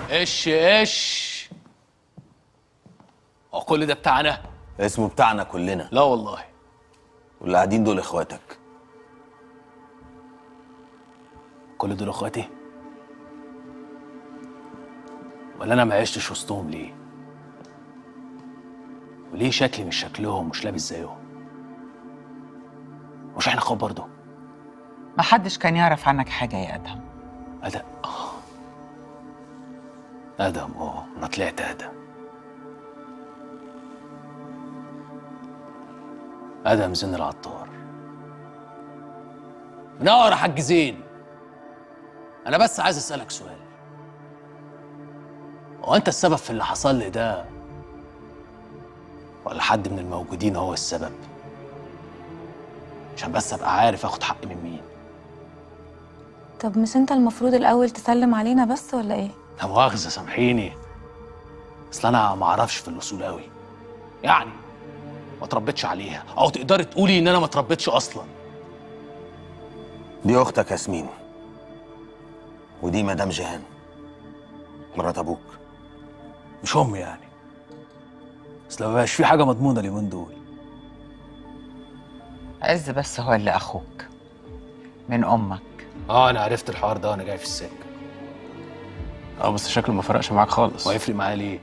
ايش ايش هو كل ده بتاعنا اسمه بتاعنا كلنا لا والله واللي قاعدين دول اخواتك كل دول اخواتي ولا انا ما عشتش وسطهم ليه وليه شكلي مش شكلهم مش لابس زيهم مش احنا اخوات برضه ما حدش كان يعرف عنك حاجة يا أدهم ادم اه ادم اه انا طلعت ادم ادم زين العطار منور يا حاج زين انا بس عايز اسالك سؤال هو انت السبب في اللي حصل لي ده ولا حد من الموجودين هو السبب عشان بس ابقى عارف اخد حقي من مين طب مش انت المفروض الاول تسلم علينا بس ولا ايه لا مؤاخذة سامحيني اصل انا ما اعرفش في الاصول قوي يعني ما تربيتش عليها او تقدري تقولي ان انا ما تربيتش اصلا دي اختك ياسمين ودي مدام جيهان مرات ابوك مش امي يعني اصل ما بقاش في حاجه مضمونه اليومين دول عز بس هو اللي أخوك من أمك اه انا عرفت الحوار ده وانا جاي في السكه اه بس شكله ما فرقش معاك خالص وهيفرق معايا ليه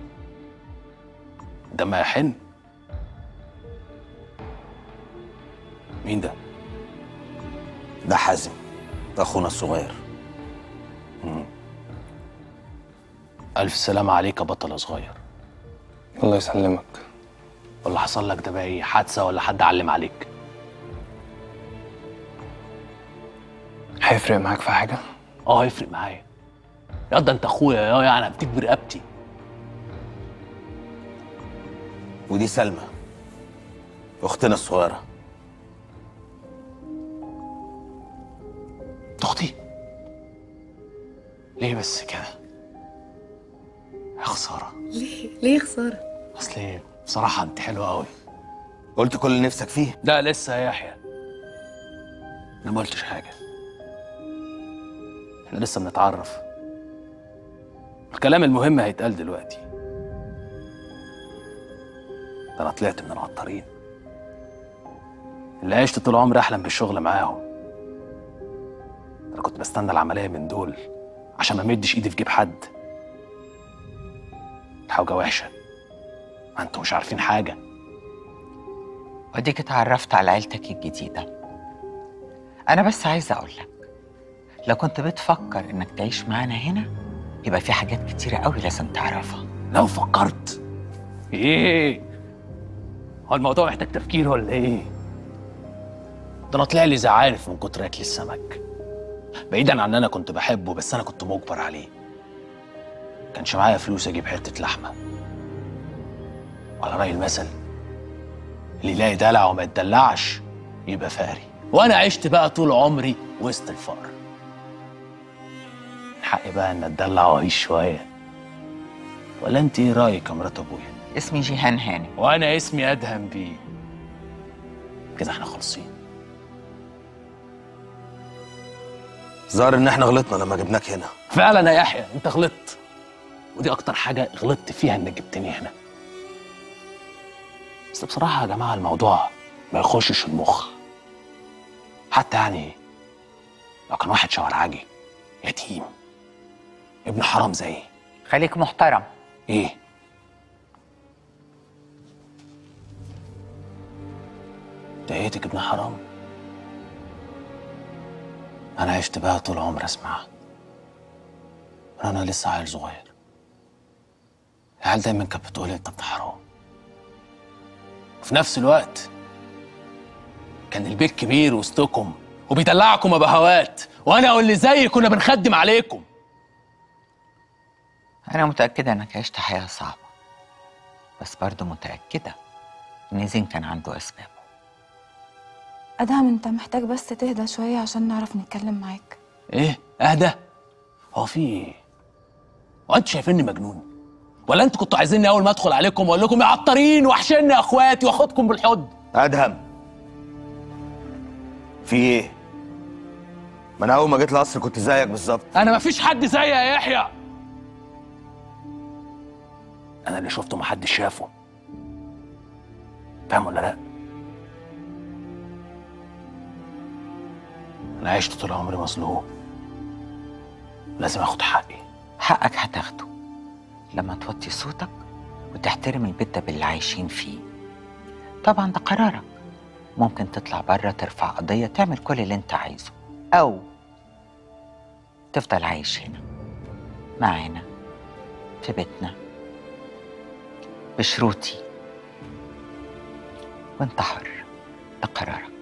ده ما يحن مين ده ده حازم ده اخونا الصغير الف سلامه عليك يا بطل يا صغير الله يسلمك ولا حصل لك ده بقى ايه حادثه ولا حد علم عليك هيفرق معاك في حاجه اه هيفرق معايا يا ده انت اخويا يا يعني هبتك برقبتي ودي سلمى اختنا الصغيره اختي ليه بس كده يا خساره ليه ليه خساره اصل ايه بصراحه انت حلوه قوي قلت كل اللي نفسك فيه لا لسه يا يحيى انا ما قلتش حاجه احنا لسه بنتعرف الكلام المهم هيتقال دلوقتي ده انا طلعت من العطارين اللي عشت طول عمري احلم بالشغل معاهم انا كنت بستنى العمليه من دول عشان ما مدش ايدي في جيب حد حاجه وحشه ما انتوا مش عارفين حاجه وديك اتعرفت على عيلتك الجديدة أنا بس عايزة أقول لك لو كنت بتفكر إنك تعيش معانا هنا يبقى في حاجات كتيرة قوي لازم تعرفها لو فكرت ايه هو الموضوع محتاج تفكير ولا ايه ده انا طلع لي زعارف من كتر اكل السمك بعيدا عن ان انا كنت بحبه بس انا كنت مجبر عليه كانش معايا فلوس اجيب حته لحمه على راي المثل اللي يلاقي دلع وما يتدلعش يبقى فقري وانا عشت بقى طول عمري وسط الفقر من حقي بقى ان اتدلع واعيش شويه ولا انت ايه رايك يا مرات ابويا اسمي جيهان هاني وانا اسمي ادهم بيه كده احنا خالصين ظهر ان احنا غلطنا لما جبناك هنا فعلا يا يحيى انت غلطت ودي اكتر حاجه غلطت فيها انك جبتني هنا بس بصراحه يا جماعه الموضوع ما يخشش المخ حتى يعني لو كان واحد شوارعجي يتيم ابن حرام زيي خليك محترم ايه ضايقتك ابن حرام انا عشت بقى طول عمري اسمعها انا لسه عيل صغير العيال دايما كانت بتقولي انت ابن حرام وفي نفس الوقت كان البيت كبير وسطكم وبيدلعكم بهوات وانا واللي زيي كنا بنخدم عليكم أنا متأكدة إنك عشت حياة صعبة بس برضه متأكدة إن زين كان عنده أسبابه ادهم انت محتاج بس تهدى شويه عشان نعرف نتكلم معاك ايه اهدى هو في ايه هو انتوا شايفيني مجنون ولا انتوا كنتوا عايزيني اول ما ادخل عليكم واقول لكم يا عطارين وحشني يا اخواتي واخدكم بالحضن ادهم في ايه ما انا اول ما جيت القصر كنت زيك بالظبط انا مفيش حد زيي يا يحيى انا اللي شفته محدش شافه فاهم ولا لا انا عشت طول عمري مظلوم لازم اخد حقي حقك هتاخده لما توطي صوتك وتحترم البيت ده باللي عايشين فيه طبعا ده قرارك ممكن تطلع بره ترفع قضية تعمل كل اللي انت عايزه أو تفضل عايش هنا معانا في بيتنا بشروطي وانت حر ده قرارك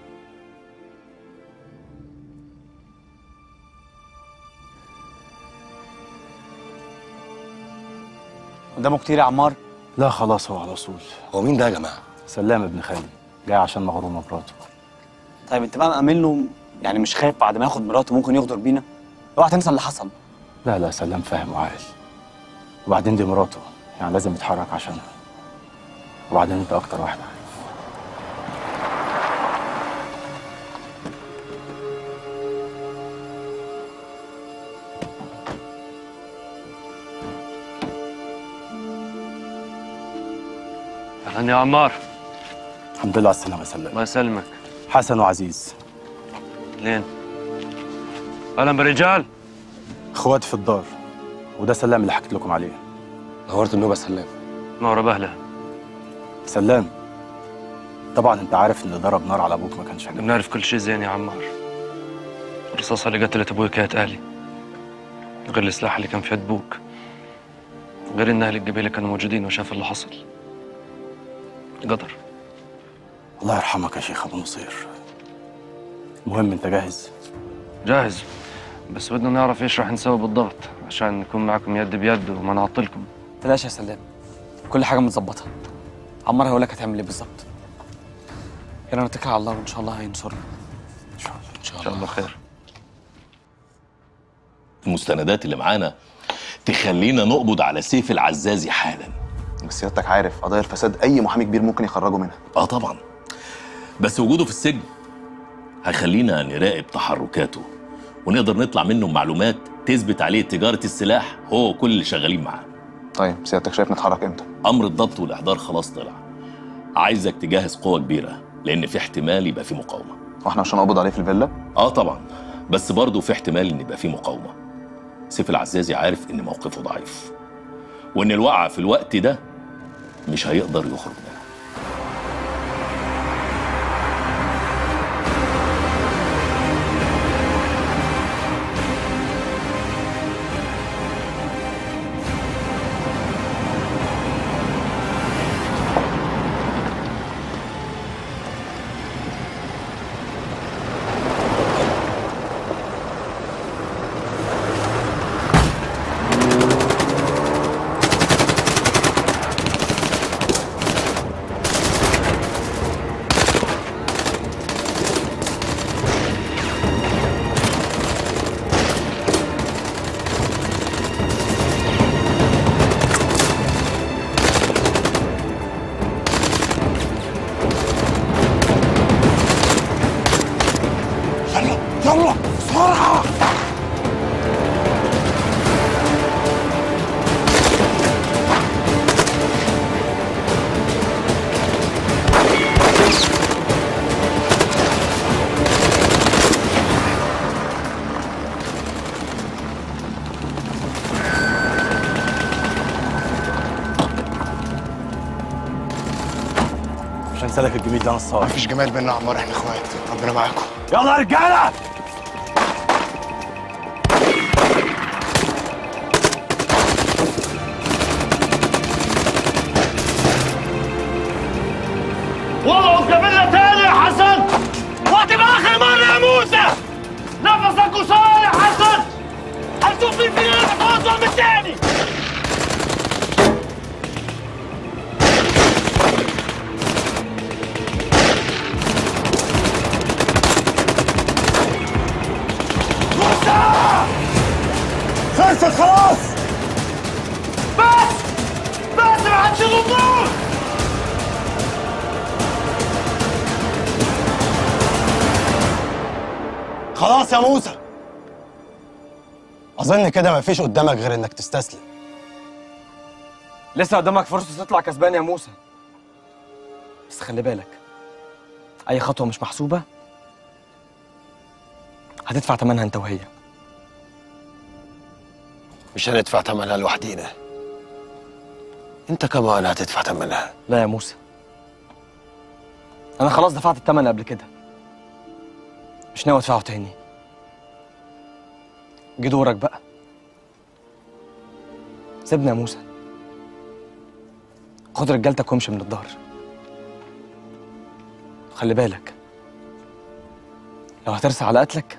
قدامه كتير يا عمار لا خلاص هو على طول هو مين ده يا جماعه سلام ابن خالي جاي عشان مغرور مراته طيب انت بقى مأمن له يعني مش خايف بعد ما ياخد مراته ممكن يغدر بينا اوعى تنسى اللي حصل لا لا سلام فاهم وعاقل وبعدين دي مراته يعني لازم يتحرك عشانها وبعدين انت اكتر واحد عارف اهلا يا عمار الحمد لله على السلامه يا سلام الله يسلمك حسن وعزيز لين اهلا برجال اخواتي في الدار وده سلام اللي حكيت لكم عليه نورت النوبه سلام نور بهله سلام طبعا انت عارف ان اللي ضرب نار على ابوك ما كانش عجبك بنعرف كل شيء زين يا عمار الرصاصة اللي قتلت ابوي كانت آلي غير السلاح اللي كان في يد ابوك غير ان اهل القبيلة كانوا موجودين وشاف اللي حصل قدر الله يرحمك يا شيخ ابو نصير المهم انت جاهز جاهز بس بدنا نعرف ايش راح نسوي بالضبط عشان نكون معكم يد بيد وما نعطلكم تلاش يا سلام كل حاجه متظبطه عمار هيقول لك هتعمل ايه بالظبط يلا نتكل على الله وان شاء الله هينصرنا ان شاء الله خير المستندات اللي معانا تخلينا نقبض على سيف العزازي حالا بس سيادتك عارف قضايا الفساد اي محامي كبير ممكن يخرجه منها اه طبعا بس وجوده في السجن هيخلينا نراقب تحركاته ونقدر نطلع منه معلومات تثبت عليه تجارة السلاح هو وكل اللي شغالين معاه طيب سيادتك شايف نتحرك امتى أمر الضبط والإحضار خلاص طلع عايزك تجهز قوة كبيرة لأن في احتمال يبقى في مقاومة واحنا مش هنقبض عليه في الفيلا اه طبعا بس برضه في احتمال ان يبقى في مقاومه سيف العزازي عارف ان موقفه ضعيف وان الوقعه في الوقت ده مش هيقدر يخرج منها مش هنسالك الجميل ده نصار مفيش جمال بينا يا عمار احنا اخوات ربنا معاكم يلا يا رجاله وضعوا القبيلة تاني يا حسن وهتبقى آخر مرة يا موسى نفسك قصير يا حسن هتشوف مين فينا نفسه أطول من التاني خلصت خلاص بس بس ما حدش يضمنوك خلاص يا موسى اظن كده مفيش قدامك غير انك تستسلم لسه قدامك فرصه تطلع كسبان يا موسى بس خلي بالك اي خطوه مش محسوبه هتدفع ثمنها انت وهي مش هندفع ثمنها لوحدينا انت كمان هتدفع ثمنها لا يا موسى انا خلاص دفعت الثمن قبل كده مش ناوي ادفعه تاني جه دورك بقى سيبنا يا موسى خد رجالتك وامشي من الظهر خلي بالك لو هترسى على قتلك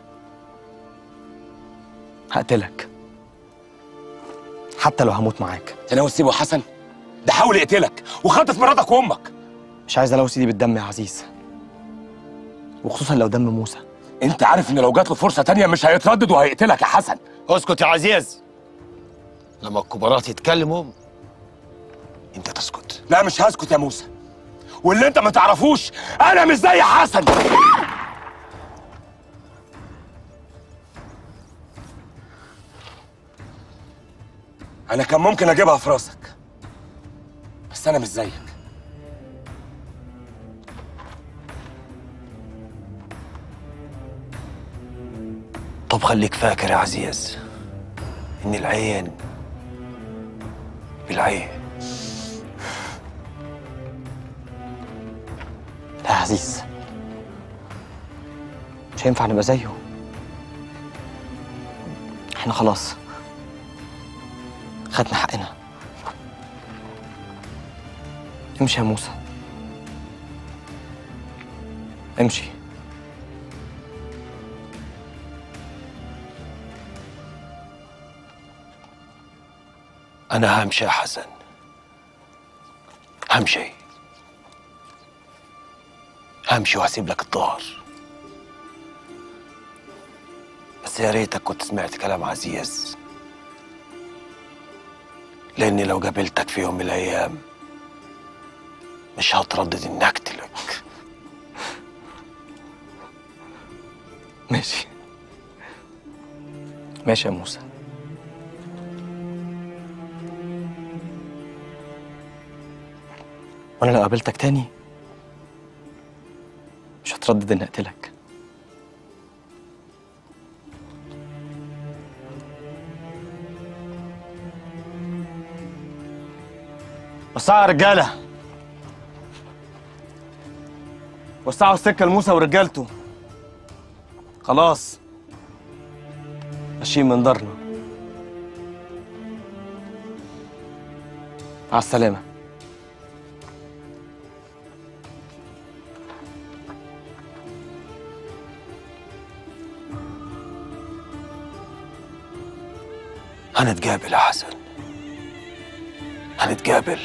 هقتلك حتى لو هموت معاك انت ناوي تسيبه يا حسن ده حاول يقتلك وخطف مراتك وامك مش عايز الوث ايدي بالدم يا عزيز وخصوصا لو دم موسى انت عارف ان لو جات له فرصه تانية مش هيتردد وهيقتلك يا حسن اسكت يا عزيز لما الكبارات يتكلموا انت تسكت لا مش هسكت يا موسى واللي انت ما تعرفوش انا مش زي حسن انا كان ممكن اجيبها في راسك بس انا مش زيك طب خليك فاكر يا عزيز ان العين بالعين لا يا عزيز مش هينفع نبقى زيه احنا خلاص خدنا حقنا امشي يا موسى امشي انا همشي يا حسن همشي همشي وهسيب لك الظهر بس يا ريتك كنت سمعت كلام عزيز لاني لو قابلتك في يوم من الايام مش هتردد اني اقتلك ماشي ماشي يا موسى وانا لو قابلتك تاني مش هتردد اني اقتلك وسعوا يا رجاله وسعوا السكه لموسى ورجالته خلاص ماشيين من دارنا مع السلامه هنتقابل يا حسن هنتقابل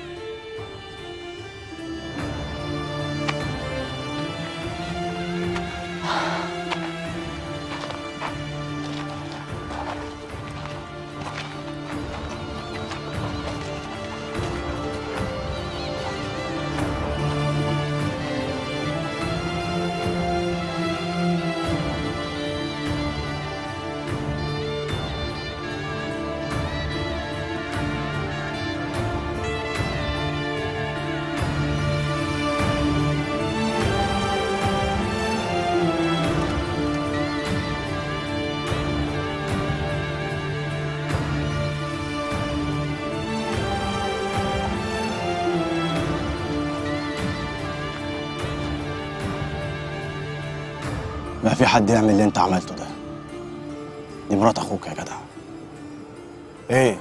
ما في حد يعمل اللي انت عملته ده دي مرات اخوك يا جدع ايه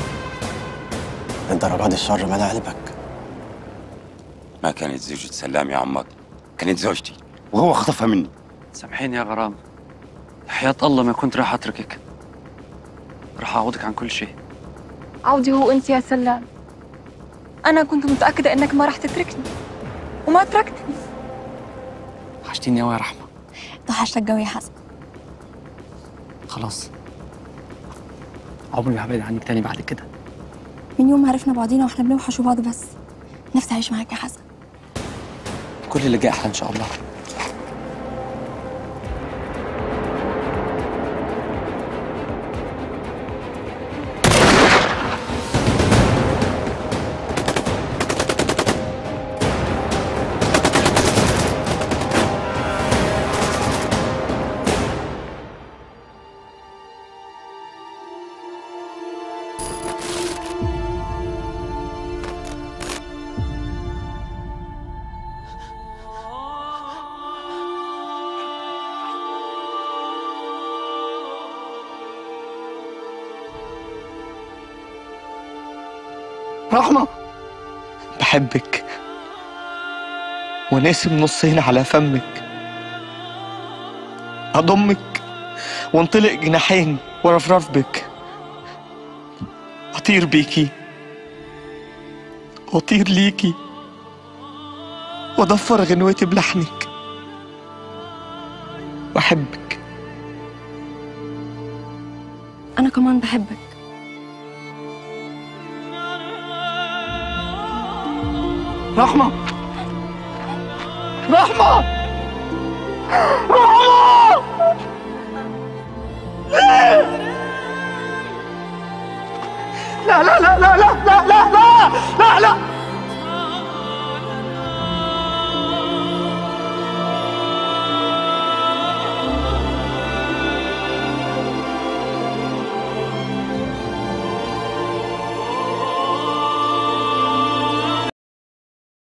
الدرجات الشر ملا قلبك ما كانت زوجة سلام يا عمك كانت زوجتي وهو خطفها مني سامحيني يا غرام حياة الله ما كنت راح أتركك راح أعوضك عن كل شيء عودي هو انت يا سلام انا كنت متاكده انك ما رح تتركني وما تركتني وحشتيني قوي يا رحمه توحشتك قوي يا حسن خلاص عمري ما هبعد عنك تاني بعد كده من يوم ما عرفنا بعضينا واحنا بنوحش بعض بس نفسي اعيش معاك يا حسن كل اللي جاي احلى ان شاء الله رحمة بحبك ونقسم نصين على فمك أضمك وانطلق جناحين ورفرف بك أطير بيكي وأطير ليكي وأضفر غنوتي بلحنك وأحبك أنا كمان بحبك رحمة رحمة رحمة ليه؟ لا لا لا لا لا لا لا لا لا لا